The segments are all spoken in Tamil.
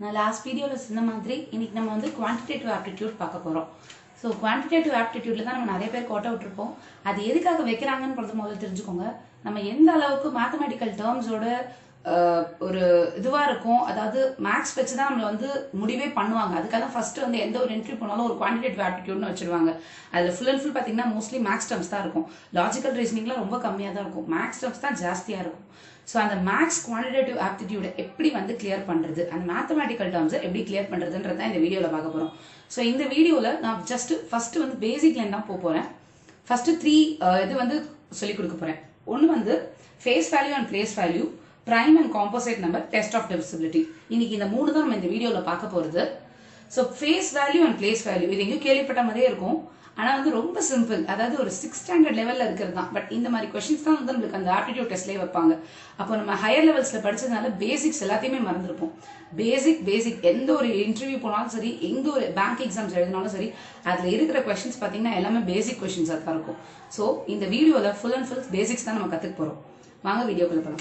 நான் லாஸ்ட் வீடியோவில் சொன்ன மாதிரி இன்னைக்கு நம்ம வந்து குவான்டிடேட்டிவ் ஆப்டிடியூட் பார்க்க போகிறோம் ஸோ குவான்டிடேட்டிவ் ஆப்டிடியூட்ல தான் நம்ம நிறைய பேர் கோட்டை விட்டுருப்போம் அது எதுக்காக வைக்கிறாங்கன்னு முதல்ல தெரிஞ்சுக்கோங்க நம்ம எந்த அளவுக்கு மேத்தமெட்டிக்கல் டேர்ம்ஸோட ஒரு இதுவாக இருக்கும் அதாவது மேக்ஸ் வச்சு தான் நம்மளை வந்து முடிவே பண்ணுவாங்க அதுக்காக தான் ஃபர்ஸ்ட் வந்து எந்த ஒரு என்ட்ரி போனாலும் ஒரு குவான்டிடேட்டிவ் ஆப்டிடியூட்னு வச்சிருவாங்க அதில் ஃபுல் அண்ட் ஃபுல் பார்த்தீங்கன்னா மோஸ்ட்லி மேக்ஸ் டேர்ம்ஸ் தான் இருக்கும் லாஜிக்கல் ரீசனிங்லாம் ரொம்ப கம்மியாக தான் இருக்கும் மேக்ஸ் டேர்ம்ஸ் தான் ஜாஸ்தியாக இருக்கும் ஸோ அந்த மேக்ஸ் குவான்டிடேட்டிவ் ஆப்டிடியூட எப்படி வந்து கிளியர் பண்ணுறது அந்த மேத்தமெட்டிக்கல் டேர்ம்ஸை எப்படி கிளியர் பண்ணுறதுன்றது தான் இந்த வீடியோவில் பார்க்க போகிறோம் ஸோ இந்த வீடியோவில் நான் ஜஸ்ட் ஃபர்ஸ்ட் வந்து பேசிக்லேருந்து தான் போக போகிறேன் ஃபர்ஸ்ட் த்ரீ இது வந்து சொல்லிக் கொடுக்க போகிறேன் ஒன்று வந்து face value and place value prime and composite number test of divisibility இன்னைக்கு இந்த மூணு தான் நம்ம இந்த வீடியோவில் பார்க்க போகிறது so face value and place value இது எங்கேயும் கேள்விப்பட்ட மாதிரியே இருக்கும் ஆனால் வந்து ரொம்ப சிம்பிள் அதாவது ஒரு சிக்ஸ் ஸ்டாண்டர்ட் லெவலில் இருக்கிறது தான் பட் இந்த மாதிரி கொஷின்ஸ் தான் வந்து நம்மளுக்கு அந்த ஆப்டிடியூட் டெஸ்ட்லேயே வைப்பாங்க அப்போ நம்ம ஹையர் லெவல்ஸில் படிச்சதுனால பேசிக்ஸ் எல்லாத்தையுமே மறந்துருப்போம் பேசிக் பேசிக் எந்த ஒரு இன்டர்வியூ போனாலும் சரி எந்த ஒரு பேங்க் எக்ஸாம்ஸ் எழுதினாலும் சரி அதில் இருக்கிற கொஷின்ஸ் பார்த்தீங்கன்னா எல்லாமே பேசிக் கொஷின்ஸாக தான் இருக்கும் ஸோ இந்த வீடியோவில் ஃபுல் அண்ட் ஃபுல் பேசிக்ஸ் தான் நம்ம கற்றுக்க போகிறோம் வாங்க வீடியோக்குள்ள போகலாம்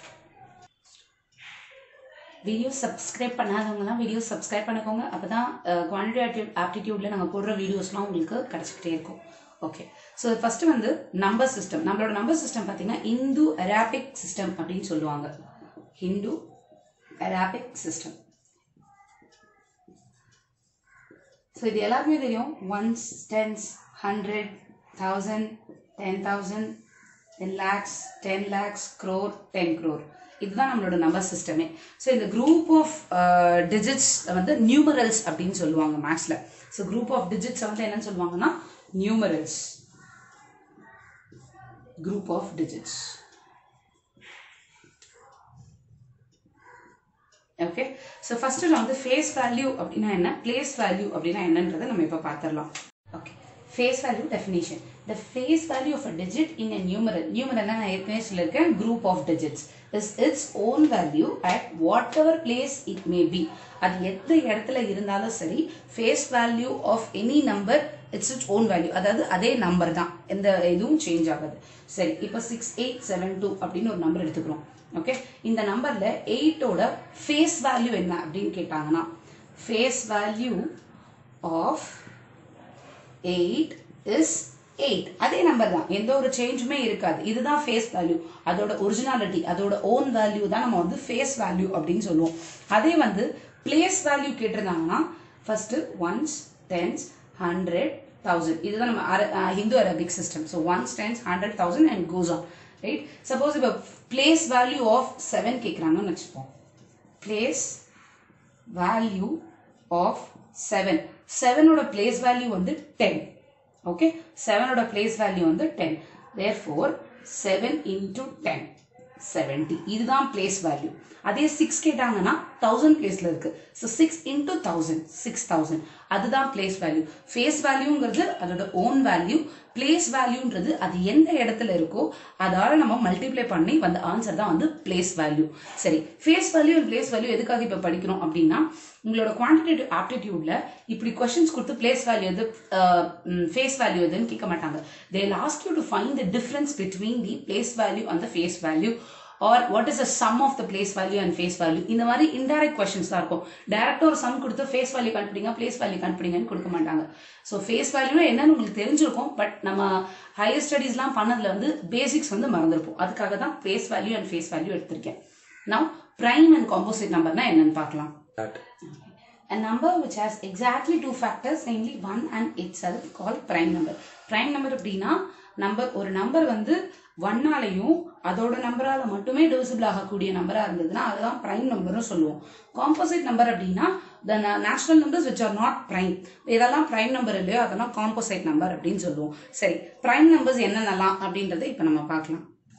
வீடியோ சப்ஸ்கிரைப் பண்ணாதவங்கலாம் வீடியோ சப்ஸ்கிரைப் பண்ணிக்கோங்க அப்போ தான் குவான்டிடேட்டிவ் ஆப்டிடியூடில் நாங்கள் போடுற வீடியோஸ்லாம் உங்களுக்கு கிடச்சிக்கிட்டே இருக்கும் ஓகே ஸோ ஃபஸ்ட்டு வந்து நம்பர் சிஸ்டம் நம்மளோட நம்பர் சிஸ்டம் பார்த்தீங்கன்னா இந்து அராபிக் சிஸ்டம் அப்படின்னு சொல்லுவாங்க ஹிந்து அராபிக் சிஸ்டம் ஸோ இது எல்லாருக்குமே தெரியும் ones tens hundred thousand ten thousand ten lakhs ten lakhs crore ten crore இதுதான் நம்மளோட நம்பர் சிஸ்டமே ஸோ இந்த குரூப் ஆஃப் டிஜிட்ஸ் வந்து நியூமரல்ஸ் அப்படின்னு சொல்லுவாங்க மேக்ஸில் ஸோ குரூப் ஆஃப் டிஜிட்ஸ் வந்து என்னன்னு சொல்லுவாங்கன்னா numerals group of digits okay so first நான் வந்து ஃபேஸ் வேல்யூ அப்படின்னா என்ன பிளேஸ் வேல்யூ அப்படின்னா என்னன்றதை நம்ம இப்போ பார்த்துடலாம் okay face value definition the face value of a digit in a numeral numeral நான் ஏற்கனவே சொல்லியிருக்கேன் group of digits is its own value at whatever place it may be அது எந்த இடத்துல இருந்தாலும் சரி face value of any number its its own value அதாவது அதே நம்பர் தான் எந்த இதுவும் சேஞ்ச் ஆகாது சரி இப்போ சிக்ஸ் எயிட் செவன் டூ அப்படின்னு ஒரு நம்பர் எடுத்துக்கிறோம் ஓகே இந்த நம்பர்ல எயிட்டோட ஃபேஸ் வேல்யூ என்ன அப்படின்னு கேட்டாங்கன்னா face value of eight is eight அதே நம்பர் தான் எந்த ஒரு சேஞ்சுமே இருக்காது இதுதான் ஃபேஸ் வேல்யூ அதோட ஒரிஜினாலிட்டி அதோட ஓன் வேல்யூ தான் நம்ம வந்து ஃபேஸ் வேல்யூ அப்படின்னு சொல்லுவோம் அதே வந்து பிளேஸ் வேல்யூ கேட்டிருந்தாங்கன்னா first ones tens hundred thousand இதுதான் நம்ம Hindu Arabic system so ones tens hundred thousand and goes on right suppose இப்போ பிளேஸ் வேல்யூ ஆஃப் செவன் கேட்குறாங்கன்னு வச்சுப்போம் பிளேஸ் வேல்யூ ஆஃப் செவன் செவனோட பிளேஸ் வேல்யூ வந்து டென் ஓகே செவனோட பிளேஸ் வேல்யூ வந்து ten therefore seven into ten seventy இதுதான் பிளேஸ் வேல்யூ அதே சிக்ஸ் கேட்டாங்கன்னா தௌசண்ட் பிளேஸ்ல இருக்கு so six into thousand six thousand அதுதான் பிளேஸ் வேல்யூ ஃபேஸ் வேல்யூங்கிறது அதோட ஓன் வேல்யூ பிளேஸ் வேல்யூன்றது அது எந்த இடத்துல இருக்கோ அதால நம்ம மல்டிப்ளை பண்ணி வந்த ஆன்சர் தான் வந்து பிளேஸ் வேல்யூ சரி face value and place value எதுக்காக இப்போ படிக்கிறோம் அப்படின்னா உங்களோட குவான்டிடேட்டிவ் ஆப்டிடியூட்ல இப்படி கொஸ்டின்ஸ் கொடுத்து பிளேஸ் வேல்யூ எது ஃபேஸ் வேல்யூ எதுன்னு கேட்க மாட்டாங்க they last you to find the difference between the place value and the face value or what is the sum of the place value and face value இந்த மாதிரி இன்டைரக்ட் கொஸ்டின்ஸ் தான் இருக்கும் டேரக்டா ஒரு சம் கொடுத்து ஃபேஸ் வேல்யூ கண்டுபிடிங்க பிளேஸ் வேல்யூ கண்டுபிடிங்கன்னு கொடுக்க மாட்டாங்க ஸோ ஃபேஸ் வேல்யூ என்னன்னு உங்களுக்கு தெரிஞ்சிருக்கும் பட் நம்ம ஹையர் ஸ்டடீஸ்லாம் பண்ணதுல வந்து பேசிக்ஸ் வந்து மறந்துருப்போம் அதுக்காக தான் place value and face value எடுத்திருக்கேன் நவ் பிரைம் அண்ட் காம்போசிட் நம்பர்னா என்னன்னு பார்க்கலாம் A number which has exactly two factors, namely 1 and itself, called prime number. Prime number அப்படின்னா நம்பர் ஒரு நம்பர் வந்து ஒன்னாலையும் அதோட நம்பரால மட்டுமே டிவிசிபிள் ஆகக்கூடிய நம்பரா இருந்ததுன்னா அதுதான் பிரைம் நம்பர்னு சொல்லுவோம் காம்போசிட் நம்பர் அப்படின்னா the natural numbers which are not prime இதெல்லாம் பிரைம் நம்பர் இல்லையோ அதெல்லாம் காம்போசைட் நம்பர் அப்படின்னு சொல்லுவோம் சரி பிரைம் நம்பர்ஸ் என்னென்னலாம் அப்படின்றத இப்போ நம்ம பார்க்கலாம்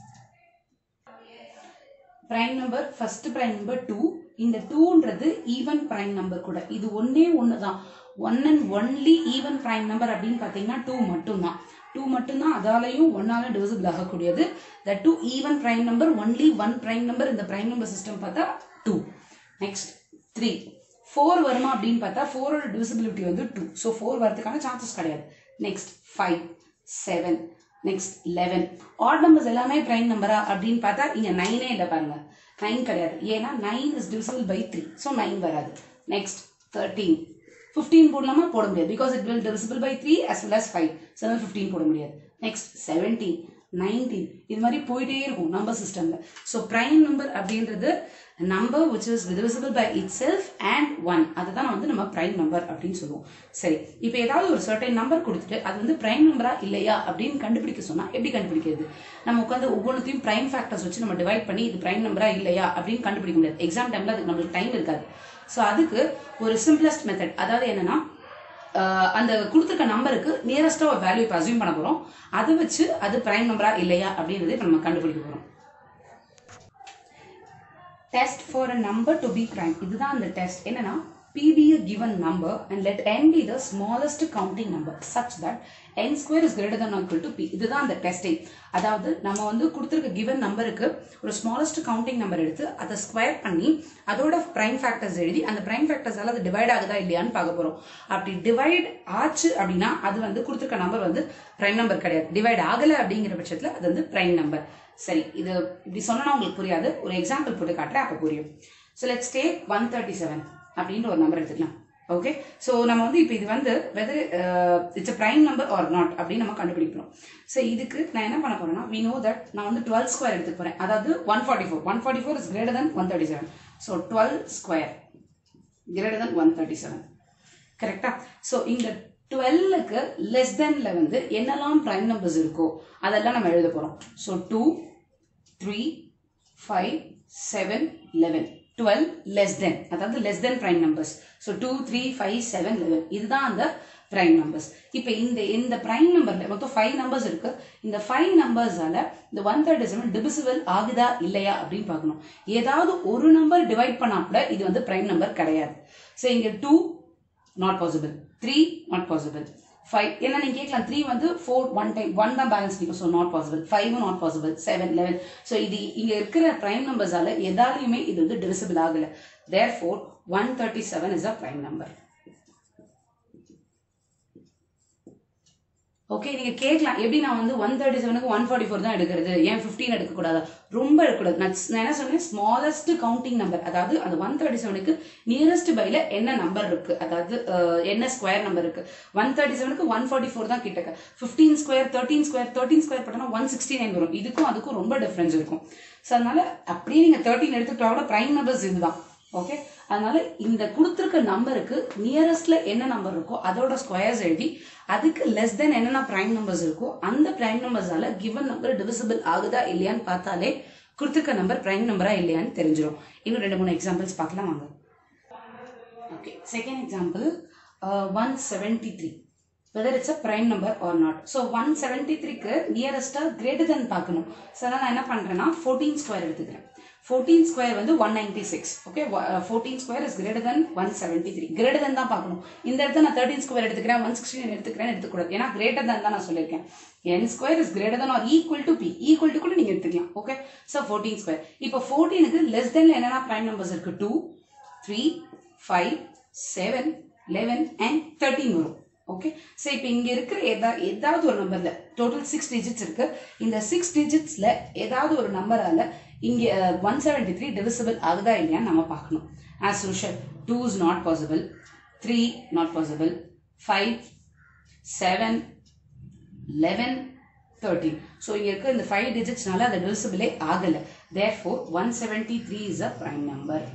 prime number first prime number two இந்த டூன்றது ஈவன் பிரைம் நம்பர் கூட இது ஒன்னே ஒன்று தான் one and only even prime number அப்படின்னு பார்த்தீங்கன்னா டூ மட்டும்தான் டூ மட்டும்தான் அதாலையும் ஒன்னால டிவிசிபிள் ஆகக்கூடியது the two even prime number only one prime number இந்த பிரைம் நம்பர் சிஸ்டம் பார்த்தா டூ நெக்ஸ்ட் த்ரீ ஃபோர் வருமா அப்படின்னு பார்த்தா ஃபோரோட டிவிசிபிலிட்டி வந்து டூ ஸோ ஃபோர் வரதுக்கான சான்சஸ் கிடையாது next five seven next eleven odd numbers எல்லாமே பிரைம் நம்பரா அப்படின்னு பார்த்தா இங்க நைனே இல்லை பாருங்க நைன் கிடையாது ஏன்னா nine is divisible by three so nine வராது நெக்ஸ்ட் தேர்ட்டீன் ஃபிஃப்டீன் போடலாமா போட முடியாது because it will divisible by three as well as five so அதனால் ஃபிஃப்டீன் போட முடியாது நெக்ஸ்ட் செவன்டீன் நைன்டீன் இது மாதிரி போயிட்டே இருக்கும் நம்பர் சிஸ்டமில் ஸோ ப்ரைம் நம்பர் அப்படின்றது number which is divisible by itself and one அதுதான் வந்து நம்ம ப்ரைம் நம்பர் அப்படின்னு சொல்லுவோம் சரி இப்போ ஏதாவது ஒரு சர்டைன் நம்பர் கொடுத்துட்டு அது வந்து ப்ரைம் நம்பரா இல்லையா அப்படின்னு கண்டுபிடிக்க சொன்னா எப்படி கண்டுபிடிக்கிறது நம்ம உட்காந்து ஒவ்வொன்றுத்தையும் ப்ரைம் ஃபேக்டர்ஸ் வச்சு நம்ம டிவைட் பண்ணி இது ப்ரைம் நம்பரா இல்லையா அப்படின்னு கண்டுபிடிக்க முடியாது எக்ஸாம் டைம்ல அதுக்கு நம்மளுக்கு டைம் இருக்காது ஸோ அதுக்கு ஒரு சிம்பிளஸ்ட் மெத்தட் அதாவது என்னன்னா ஆஹ் அந்த கொடுத்துருக்க நம்பருக்கு நியரஸ்டா ஒரு வேல்யூ இப்போ அசியூம் பண்ண போறோம் அதை வச்சு அது பிரைம் நம்பரா இல்லையா அப்படின்றத இப்போ நம்ம கண்டுபிடிக்க போறோம் test for a number to be prime இதுதான் அந்த டெஸ்ட் என்னன்னா p be a given number and let n be the smallest counting number such that n square is greater than or equal to p இதுதான் அந்த டெஸ்டிங் அதாவது நம்ம வந்து கொடுத்துருக்க given நம்பருக்கு ஒரு smallest counting நம்பர் எடுத்து அதை ஸ்கொயர் பண்ணி அதோட prime factors எழுதி அந்த prime factorsஆல அது டிவைட் ஆகுதா இல்லையான்னு பார்க்க போறோம் அப்படி டிவைட் ஆச்சு அப்படின்னா அது வந்து கொடுத்துருக்க நம்பர் வந்து prime நம்பர் கிடையாது டிவைட் ஆகல அப்படிங்கிற பட்சத்துல அது வந்து prime நம்பர் சரி இது இப்படி சொன்னா உங்களுக்கு புரியாது ஒரு எக்ஸாம்பிள் போட்டு காட்டுறேன் அப்போ புரியும் so let's take one thirty seven அப்படின்ற ஒரு நம்பர் எடுத்துக்கலாம் ஓகே ஸோ நம்ம வந்து இப்போ இது வந்து whether it's a prime number or not அப்படின்னு நம்ம கண்டுபிடிக்கணும் ஸோ இதுக்கு நான் என்ன பண்ண போறேன்னா வி நோ தட் நான் வந்து டுவெல் ஸ்கொயர் எடுத்துக்க போறேன் அதாவது one forty four one forty four is greater than one thirty seven so twelve square greater than one thirty seven கரெக்டா ஸோ இந்த டுவெல்லுக்கு லெஸ் தென்ல வந்து என்னெல்லாம் ப்ரைம் நம்பர்ஸ் இருக்கோ அதெல்லாம் நம்ம எழுத போறோம் so two three five seven eleven twelve less than அதாவது less than prime numbers so two three five seven eleven இதுதான் அந்த ப்ரைம் நம்பர்ஸ் இப்போ இந்த இந்த ப்ரைம் நம்பர்ல மொத்தம் ஃபைவ் நம்பர்ஸ் இருக்கு இந்த ஃபைவ் நம்பர்ஸால இந்த ஒன் தேர்ட்டி செவன் டிவிசிபிள் ஆகுதா இல்லையா அப்படின்னு பார்க்கணும் ஏதாவது ஒரு நம்பர் டிவைட் பண்ணா கூட இது வந்து ப்ரைம் நம்பர் கிடையாது ஸோ இங்க two not possible three not possible five ஏன்னா நீங்க கேட்கலாம் த்ரீ வந்து ஃபோர் ஒன் டைம் ஒன் தான் பேலன்ஸ் நிற்கும் ஸோ நாட் பாசிபிள் ஃபைவும் not possible seven eleven so இது இங்க இருக்கிற பிரைம் நம்பர்ஸால எதாலையுமே இது வந்து டிவிசிபிள் ஆகல therefore one thirty seven is a prime number okay நீங்க கேட்கலாம் எப்படி நான் வந்து ஒன் தேர்ட்டி செவனுக்கு ஒன் ஃபார்ட்டி ஃபோர் தான் எடுக்கிறது ஏன் ஃபிஃப்டீன் எடுக்கக்கூடாது ரொம்ப எடுக்கக்கூடாது நான் நான் என்ன சொன்னேன் ஸ்மாலஸ்ட் கவுண்டிங் நம்பர் அதாவது அந்த ஒன் தேர்ட்டி செவனுக்கு நியரஸ்ட் பைல என்ன நம்பர் இருக்கு அதாவது அஹ், என்ன ஸ்கொயர் நம்பர் இருக்கு ஒன் தேர்ட்டி செவனுக்கு ஒன் ஃபார்ட்டி ஃபோர் தான் கிட்டக்க fifteen square thirteen square thirteen square போட்டோம்னா ஒன் சிக்ஸ்டி நைன் வரும் இதுக்கும் அதுக்கும் ரொம்ப டிஃபரன்ஸ் இருக்கும் ஸோ அதனால அப்படியே நீங்க தேர்ட்டின் எடுத்துக்கிட்டா கூட பிரைம் நம்பர்ஸ் இதுதான் ஓகே அதனால இந்த கொடுத்துருக்க நம்பருக்கு நியரஸ்ட்ல என்ன நம்பர் இருக்கோ அதோட ஸ்கொயர்ஸ் எழுதி அதுக்கு லெஸ் தென் என்னென்ன பிரைம் நம்பர்ஸ் இருக்கோ அந்த பிரைம் நம்பர்ஸால கிவன் நம்பர் டிவிசிபிள் ஆகுதா இல்லையான்னு பார்த்தாலே கொடுத்துருக்க நம்பர் பிரைம் நம்பரா இல்லையான்னு தெரிஞ்சிடும் இன்னும் ரெண்டு மூணு எக்ஸாம்பிள்ஸ் பார்க்கலாம் வாங்க okay second example one seventy three whether it's a prime number or not so one seventy த்ரீக்கு நியரஸ்டாக கிரேட்டர் தென் பார்க்கணும் ஸோ அதனால் நான் என்ன பண்ணுறேன்னா ஃபோர்டீன் ஸ்கொயர் எடுத்துக்கிறேன் ஃபோர்டீன் ஸ்கொயர் வந்து one ninety six okay fourteen square is greater than one seventy three greater than தான் பார்க்கணும் இந்த இடத்துல நான் தேர்ட்டின் ஸ்கொயர் எடுத்துக்கிறேன் ஒன் சிக்ஸ்டீன் எடுத்துக்கிறேன் எடுத்துக்கூடாது ஏன்னா கிரேட்டர் தென் தான் நான் சொல்லியிருக்கேன் n square is greater than or equal to be equal to கூட நீங்கள் எடுத்துக்கலாம் ஓகே ஸோ ஃபோர்டீன் ஸ்கொயர் இப்போ ஃபோர்டீனுக்கு லெஸ் தென்ல என்னென்ன ப்ரைம் நம்பர்ஸ் இருக்கு two three five seven eleven and thirteen வரும் ஓகே ஸோ இப்போ இங்கே இருக்கிற எதா ஏதாவது ஒரு நம்பர்ல டோட்டல் சிக்ஸ் டிஜிட்ஸ் இருக்கு இந்த சிக்ஸ் டிஜிட்ஸ்ல ஏதாவது ஒரு நம்பரால இங்கே ஒன் செவன்டி த்ரீ டிவிசிபிள் ஆகுதா இல்லையான்னு நம்ம பார்க்கணும் as usual two is not possible three not possible five seven eleven thirteen so இங்கே இருக்க இந்த ஃபைவ் டிஜிட்ஸ்னால அது டிவிசிபிளே ஆகலை therefore one seventy three is a prime number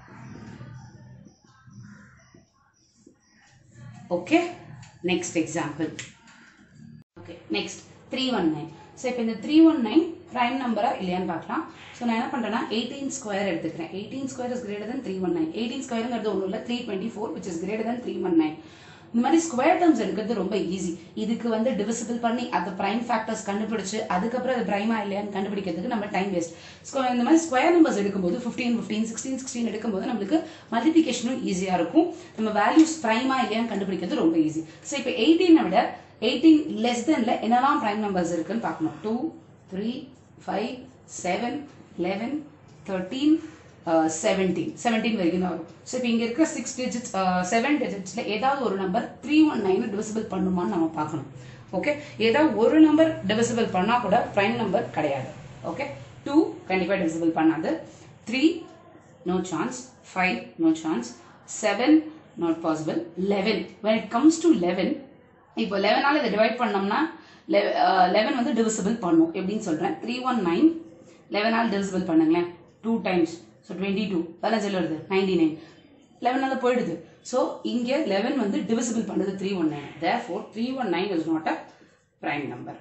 okay next example okay next three one nine so இப்போ இந்த த்ரீ ஒன் நைன் ப்ரைம் நம்பரா இல்லையான்னு பார்க்கலாம் ஸோ நான் என்ன பண்ணுறேன்னா எயிட்டீன் ஸ்கொயர் எடுத்துக்கிறேன் eighteen square is greater than three one nine eighteen ஸ்கொயருங்கிறது ஒன்றும் இல்லை three twenty four which is greater than three one nine இந்த மாதிரி ஸ்கொயர் டேர்ம்ஸ் எடுக்கிறது ரொம்ப ஈஸி இதுக்கு வந்து டிவிசிபிள் பண்ணி அந்த பிரைம் ஃபேக்டர்ஸ் கண்டுபிடிச்சு அதுக்கப்புறம் அது பிரைமா இல்லையான்னு கண்டுபிடிக்கிறதுக்கு நம்ம டைம் வேஸ்ட் இந்த மாதிரி ஸ்கொயர் நம்பர்ஸ் எடுக்கும்போது ஃபிஃப்டீன் ஃபிஃப்டீன் சிக்ஸ்டீன் சிக்ஸ்டீன் எடுக்கும்போது நம்மளுக்கு மல்டிபிகேஷனும் ஈஸியாக இருக்கும் நம்ம வேல்யூஸ் பிரைமா இல்லையான்னு கண்டுபிடிக்கிறது ரொம்ப ஈஸி ஸோ இப்போ எயிட்டீனை விட எயிட்டீன் லெஸ் தென்ல என்னெல்லாம் பிரைம் நம்பர்ஸ் இருக்குன்னு பார்க்கணும் two three five seven eleven thirteen seventeen seventeen வரைக்கும் தான் வரும் ஸோ இப்போ இங்கே இருக்கிற சிக்ஸ் டிஜிட்ஸ் செவன் டிஜிட்ஸில் ஏதாவது ஒரு number three one nine divisible பண்ணுமான்னு நம்ம பார்க்கணும் ஓகே ஏதாவது ஒரு நம்பர் டிவிசிபிள் பண்ணால் கூட ப்ரைம் நம்பர் கிடையாது ஓகே டூ கண்டிப்பாக டிவிசிபிள் பண்ணாது three no chance five no chance seven not possible eleven when it comes to eleven இப்போ லெவனால் இதை டிவைட் பண்ணோம்னா லெவன் வந்து டிவிசிபிள் பண்ணும் எப்படின்னு சொல்கிறேன் த்ரீ ஒன் நைன் லெவனால் டிவிசிபிள் பண்ணுங்களேன் two times so twenty two வேலை சொல்லுறது நைன்டி நைன் லெவனால் போயிடுது ஸோ இங்கே லெவன் வந்து டிவிசிபிள் பண்ணுது three one nine therefore three one nine is not a prime number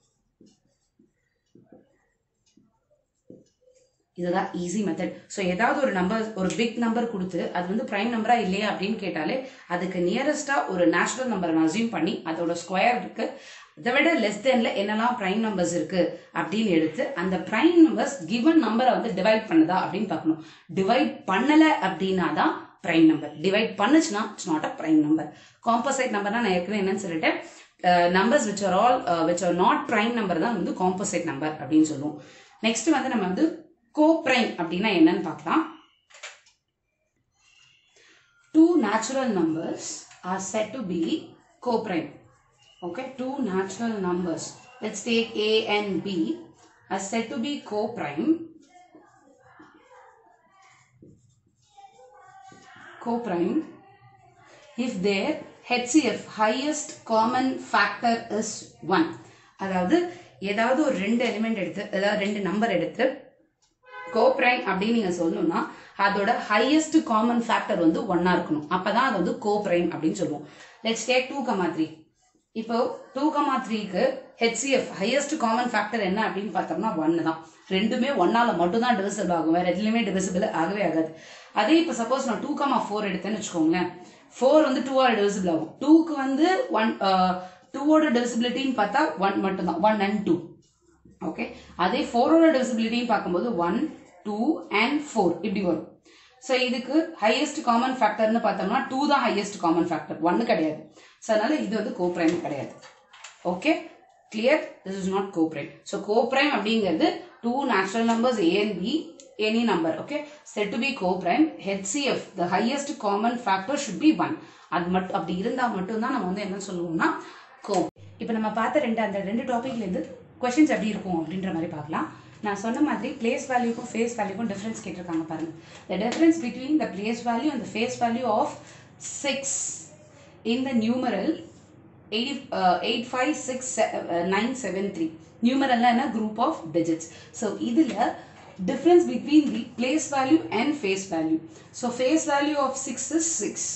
இதுதான் ஈஸி மெத்தட் ஸோ ஏதாவது ஒரு நம்பர் ஒரு பிக் நம்பர் கொடுத்து அது வந்து ப்ரைம் நம்பரா இல்லையா அப்படின்னு கேட்டாலே அதுக்கு நியரஸ்டா ஒரு நேச்சுரல் நம்பரை அசியூம் பண்ணி அதோட ஸ்கொயர் இருக்கு இதை விட லெஸ் தென்ல என்னெல்லாம் ப்ரைம் நம்பர்ஸ் இருக்கு அப்படின்னு எடுத்து அந்த ப்ரைம் நம்பர்ஸ் கிவன் நம்பரை வந்து டிவைட் பண்ணுதா அப்படின்னு பார்க்கணும் டிவைட் பண்ணல அப்படின்னா தான் ப்ரைம் நம்பர் டிவைட் பண்ணுச்சுன்னா it's not a prime number composite நம்பர்னா நான் ஏற்கனவே என்னன்னு சொல்லிட்டேன் numbers which are all which are not prime number தான் வந்து காம்போசைட் நம்பர் அப்படின்னு சொல்லுவோம் நெக்ஸ்ட் வந்து நம்ம வந்து கோப்ரைம் அப்படின்னா என்னன்னு பார்க்கலாம் two natural numbers are said to be coprime okay two natural numbers let's take a and b are said to be coprime coprime if their HCF highest common factor is 1 அதாவது ஏதாவது ஒரு ரெண்டு எலிமெண்ட் எடுத்து அதாவது ரெண்டு நம்பர் எடுத்து கோப்ரைம் அப்படின்னு நீங்க சொல்லணும்னா அதோட ஹையஸ்ட் காமன் ஃபேக்டர் வந்து ஒன்னா இருக்கணும் அப்பதான் அது வந்து கோப்ரைம் அப்படின்னு சொல்லுவோம் let's take two comma three இப்போ டூ கமா த்ரீக்கு ஹெச்சிஎஃப் ஹையஸ்ட் காமன் ஃபேக்டர் என்ன அப்படின்னு பார்த்தோம்னா ஒன்னு தான் ரெண்டுமே ஒன்னால மட்டும் தான் டிவிசிபிள் ஆகும் வேற எதுலையுமே டிவிசிபிள் ஆகவே ஆகாது அதே இப்போ சப்போஸ் நான் டூ கமா ஃபோர் எடுத்தேன்னு வச்சுக்கோங்களேன் ஃபோர் வந்து டூ ஆர் டிவிசிபிள் ஆகும் டூக்கு வந்து ஒன் டூவோட டிவிசிபிலிட்டின்னு பார்த்தா ஒன் மட்டும் தான் ஒன் அண்ட் டூ ஓகே அதே ஃபோரோட டிவிசிபிலிட்டின்னு பார்க்கும்போது ஒன் டூ அண்ட் ஃபோர் இப்படி வரும் ஸோ இதுக்கு ஹையஸ்ட் காமன் ஃபேக்டர்னு பார்த்தோம்னா டூ தான் ஹையஸ்ட் காமன் ஃபேக்டர் ஒன்னு கிடையாது ஸோ அதனால இது வந்து கோப்ரைம் கிடையாது okay clear this is not coprime so coprime அப்படிங்கிறது two natural numbers a and b any number okay set to be coprime HCF the highest common factor should be one அது மட்டும் அப்படி இருந்தால் மட்டும்தான் நம்ம வந்து என்ன சொல்லுவோம்னா கோ இப்போ நம்ம பார்த்த ரெண்டு அந்த ரெண்டு டாபிக்லேருந்து கொஷின்ஸ் எப்படி இருக்கும் அப்படின்ற மாதிரி பார்க்கலாம் நான் சொன்ன மாதிரி பிளேஸ் வேல்யூக்கும் ஃபேஸ் வேல்யூக்கும் டிஃப்ரென்ஸ் கேட்டிருக்காங்க பாருங்க the difference between the place value and the face value of six in the numeral eight eight five six nine seven three நியூமரல்னா என்ன குரூப் ஆஃப் டிஜிட்ஸ் ஸோ இதில் difference between the place value and face value so face value of six is six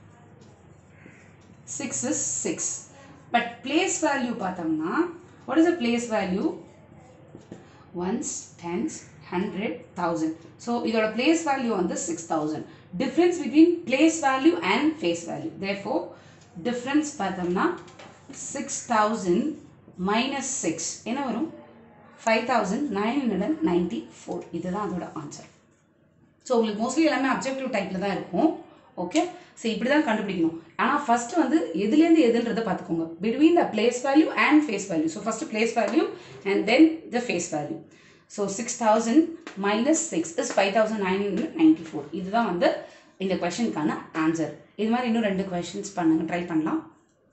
six is six but place value பார்த்தோம்னா what is a place value ones tens hundred thousand so இதோட பிளேஸ் வேல்யூ வந்து six thousand difference between place value and face value therefore difference பார்த்தோம்னா சிக்ஸ் தௌசண்ட் மைனஸ் சிக்ஸ் என்ன வரும் five thousand nine hundred and ninety four இதுதான் அதோட ஆன்சர் ஸோ உங்களுக்கு மோஸ்ட்லி எல்லாமே அப்ஜெக்டிவ் டைப்பில் தான் இருக்கும் ஓகே ஸோ இப்படி தான் கண்டுபிடிக்கணும் ஆனால் ஃபர்ஸ்ட் வந்து எதுலேருந்து எதுன்றதை பார்த்துக்கோங்க between the place value and face value so first place value and then the face value so six thousand minus six is five thousand nine hundred ninety four இதுதான் வந்து இந்த கொஷனுக்கான ஆன்சர் இது மாதிரி இன்னும் ரெண்டு கொஷின்ஸ் பண்ணுங்க ட்ரை பண்ணலாம்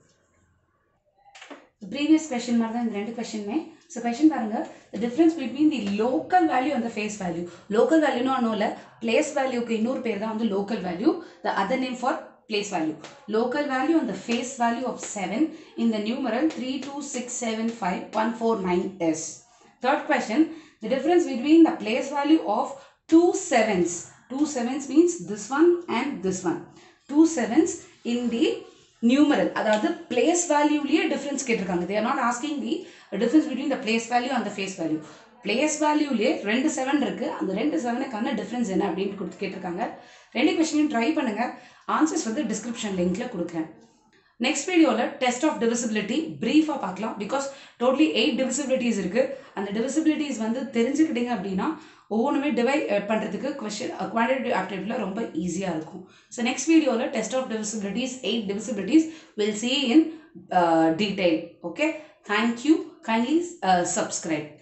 ப்ரீவியஸ் கொஷின் மாதிரி தான் இந்த ரெண்டு கொஷினுமே ஸோ கொஷின் பாருங்க the difference between the local value அந்த ஃபேஸ் வேல்யூ லோக்கல் வேல்யூன்னு ஒன்றும் இல்லை பிளேஸ் வேல்யூக்கு இன்னொரு பேர் தான் வந்து local value the other name for place value. Local value and the face value of 7 in the numeral 32675 is. Third question, the difference between the place value of two sevens. Two sevens means this one and this one. Two sevens in the numeral. அதாவது place valueலயே difference கேட்டிருக்காங்க. They are not asking the difference between the place value and the face value. Place வேல்யூலே ரெண்டு செவன் இருக்கு அந்த ரெண்டு செவனுக்கான டிஃப்ரென்ஸ் என்ன அப்படின்னு கொடுத்து கேட்டிருக்காங்க ரெண்டு கொஸ்டினையும் ட்ரை பண்ணுங்க ஆன்சர்ஸ் வந்து டிஸ்கிரிப்ஷன் லிங்க்ல கொடுக்குறேன் நெக்ஸ்ட் வீடியோவில் டெஸ்ட் ஆஃப் டிவிசிபிலிட்டி ப்ரீஃபாக பார்க்கலாம் பிகாஸ் டோட்டலி எயிட் டிவிசிபிலிட்டிஸ் இருக்கு அந்த டிவிசிபிலிட்டிஸ் வந்து தெரிஞ்சுக்கிட்டீங்க அப்படின்னா ஒவ்வொன்றுமே டிவைட் பண்ணுறதுக்கு கொஸ்டின் குவான்டிட்டி ஆப்டிடியூட்ல ரொம்ப ஈஸியாக இருக்கும் ஸோ நெக்ஸ்ட் வீடியோவில் test of divisibilities eight divisibilities will see in detail okay thank you kindly subscribe